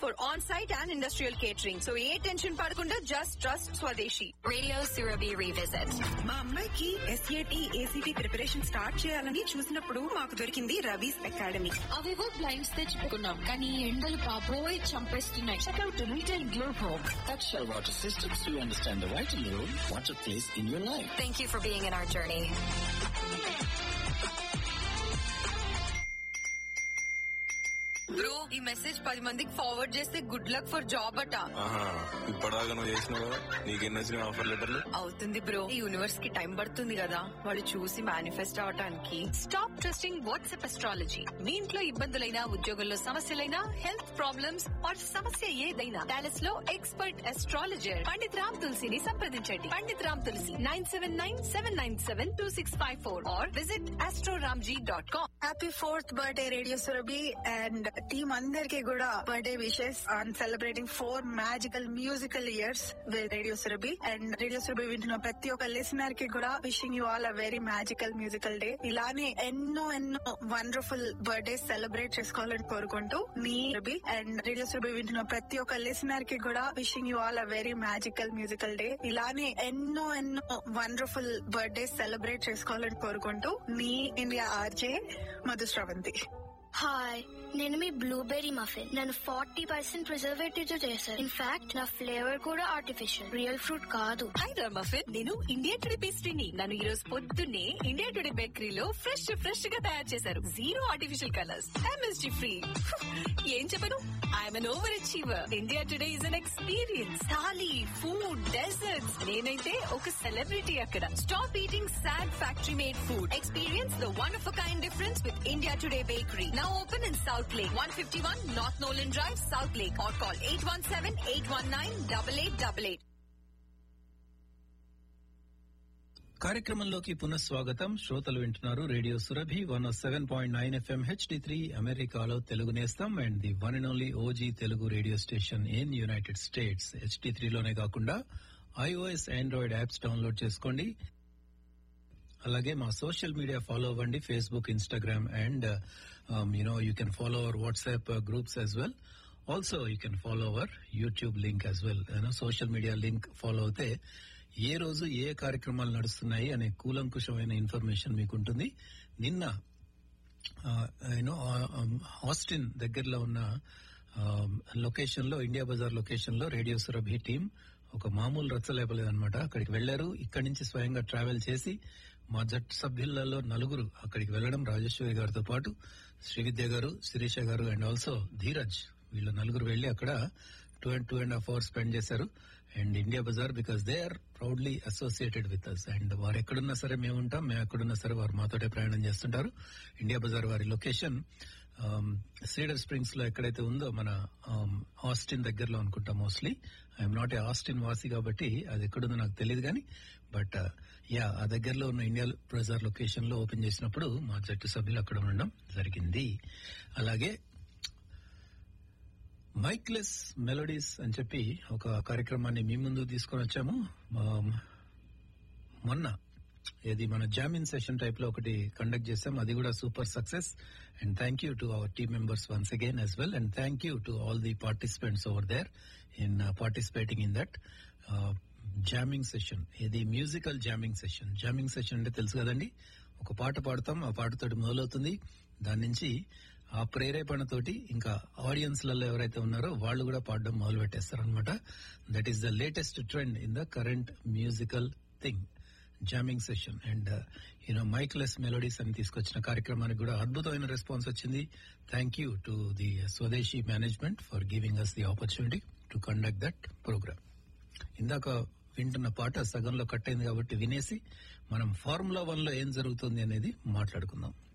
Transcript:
for on-site and industrial catering. So ఏ tension పడకుండా just trust Swadeshi. Radio Surabhi Revisit. మా అమ్మాయికి SAT ACT preparation start చేయాలని చూసినప్పుడు మాకు దొరికింది రవీస్ అకాడమీ అవేవో బ్లైండ్స్ తెచ్చుకున్నాం కానీ ఎండలు బాబోయ్ చంపేస్తున్నాయి checkout retail glow home Excel Water Systems to understand the vital role water plays in your life. Thank you for being in our journey. Bro ఈ మెసేజ్ పది మందికి ఫార్వర్డ్ చేస్తే గుడ్ లక్ ఫర్ జాబ్ అట ఆహా ఇప్పటిదాకా నువ్వు చేసినావు కదా నీకెన్ని వచ్చినాయి ఆఫర్ లెటర్లు అవుతుంది బ్రో ఈ యూనివర్స్ కి టైం పడుతుంది కదా వాడు చూసి మేనిఫెస్ట్ అవటానికి స్టాప్ ట్రస్టింగ్ వాట్సాప్ అస్ట్రాలజీ మీ ఇంట్లో ఇబ్బందులైనా ఉద్యోగంలో సమస్యలైనా హెల్త్ ప్రాబ్లమ్స్ ఆర్ సమస్య ఏదైనా డాలస్ లో ఎక్స్పర్ట్ అస్ట్రాలజర్ పండిత్ రామ్ తులసిని సంప్రదించండి Pandit Ram Tulasi nine seven nine seven nine seven two six five four or visit Astroramji dot com happy fourth birthday radio Surabhi and team అందరికి కూడా birthday wishes on celebrating four magical musical years with radio Surabhi and radio Surabhi వింటున్న ప్రతి ఒక్క listener కి కూడా wishing you all a very magical musical day ఇలానే ఎన్నో ఎన్నో వండర్ఫుల్ బర్త్డే సెలబ్రేట్ చేసుకోవాలని కోరుకుంటూ మీ రబి అండ్ రేడియో సురభి వింటున్న ప్రతి ఒక్క లిసనర్ కి కూడా wishing you all a very magical musical day ఇలానే ఎన్నో ఎన్నో వండర్ఫుల్ బర్త్డే సెలబ్రేట్ చేసుకోవాలని కోరుకుంటూ మీ ఇండియా ఆర్జే మధుశ్రవంతి హాయ్ నేను మీ బ్లూబెర్రీ మఫిన్ నన్ను ఫార్టీ పర్సెంట్ ప్రిజర్వేటివ్ తో చేశారు ఇన్ఫాక్ట్ నా ఫ్లేవర్ కూడా ఆర్టిఫిషియల్ రియల్ ఫ్రూట్ కాదు హాయ్ మఫిన్ నేను ఇండియా టుడే పేస్ట్రీని నన్ను ఈ రోజు పొద్దున్నే ఇండియా టుడే బేకరీలో ఫ్రెష్ ఫ్రెష్ గా తయారు చేశారు zero artificial colours MSG free ఏం చెప్పను I'm an overachiever India today is an experience thali food desserts నేనైతే ఒక సెలబ్రిటీ అక్కడ stop eating sad factory made food experience the one of kind difference with India today bakery now open in Southlake one fifty one North Nolan Drive Southlake or call eight one seven eight one nine double eight double eight కార్యక్రమంలోకి పునఃస్వాగతం శ్రోతలు వింటున్నారు radio Surabhi one seven point nine FM HD three అమెరికాలో తెలుగు నేస్తాం and the one and only OG Telugu radio station in United States HD త్రీలోనే కాకుండా iOS Android apps download చేసుకోండి అలాగే మా సోషల్ మీడియా ఫాలో అవ్వండి Facebook Instagram and you know you can follow our WhatsApp groups as well also you can follow our YouTube link as well social media link follow అవుతే ఏ రోజు ఏ కార్యక్రమాలు నడుస్తున్నాయి అనే కూలంకుషమైన ఇన్ఫర్మేషన్ మీకు ఉంటుంది నిన్న యూనో ఆస్టిన్ దగ్గరలో ఉన్న లొకేషన్ లో ఇండియా బజార్ లొకేషన్ లో రేడియో సురభి టీం ఒక మామూలు రచ్చలేపలేదన్నమాట అక్కడికి వెళ్లారు ఇక్కడి నుంచి స్వయంగా ట్రావెల్ చేసి మా జట్టు సభ్యులలో నలుగురు అక్కడికి వెళ్లడం రాజేశ్వరి గారితో పాటు శ్రీవిద్య గారు శిరీష గారు అండ్ ఆల్సో ధీరజ్ వీళ్ళు నలుగురు వెళ్లి అక్కడ two and two and half hours spend చేశారు and India Bazaar because they are proudly associated with us and వారు ఎక్కడున్నా సరే మేము ఉంటాం మేము ఎక్కడున్నా సరే వారు మాతోటే ప్రయాణం చేస్తుంటారు ఇండియా బజార్ వారి లొకేషన్ సీడర్ స్ప్రింగ్స్ లో ఎక్కడైతే ఉందో మన ఆస్టిన్ దగ్గరలో అనుకుంటా mostly I'm not a Austin వాసి కాబట్టి అది ఎక్కడుందో నాకు తెలియదు కానీ బట్ యా ఆ దగ్గరలో ఉన్న ఇండియా బజార్ లొకేషన్ లో ఓపెన్ చేసినప్పుడు మా జట్టు సభ్యులు అక్కడ ఉండడం జరిగింది అలాగే మైక్లెస్ మెలోడీస్ అని చెప్పి ఒక కార్యక్రమాన్ని మీ ముందు తీసుకొని వచ్చాము మొన్న ఇది మన జామిన్ సెషన్ టైప్ లో ఒకటి కండక్ట్ చేసాం అది కూడా super success and thank you to our team members once again as well and thank you to all the participants over there in participating in that jamming session ఇది musical jamming session jamming session అంటే తెలుసు కదండి ఒక పాట పాడతాం ఆ పాటతోటి మొదలవుతుంది దాని నుంచి ఆ ప్రేరేపణతోటి ఇంకా ఆడియన్స్ లలో ఎవరైతే ఉన్నారో వాళ్ళు కూడా పాడడం మొదలు పెట్టేస్తారు అనమాట that is the latest trend in the current musical thing jamming session and you know micless melodies అని తీసుకొచ్చిన కార్యక్రమానికి కూడా అద్భుతమైన రెస్పాన్స్ వచ్చింది thank you to the Swadeshi management for giving us the opportunity to conduct that programme ఇందాక వింటున్న పాట సగంలో కట్ అయింది కాబట్టి వినేసి మనం ఫార్ములా వన్ లో ఏం జరుగుతుంది అనేది మాట్లాడుకుందాం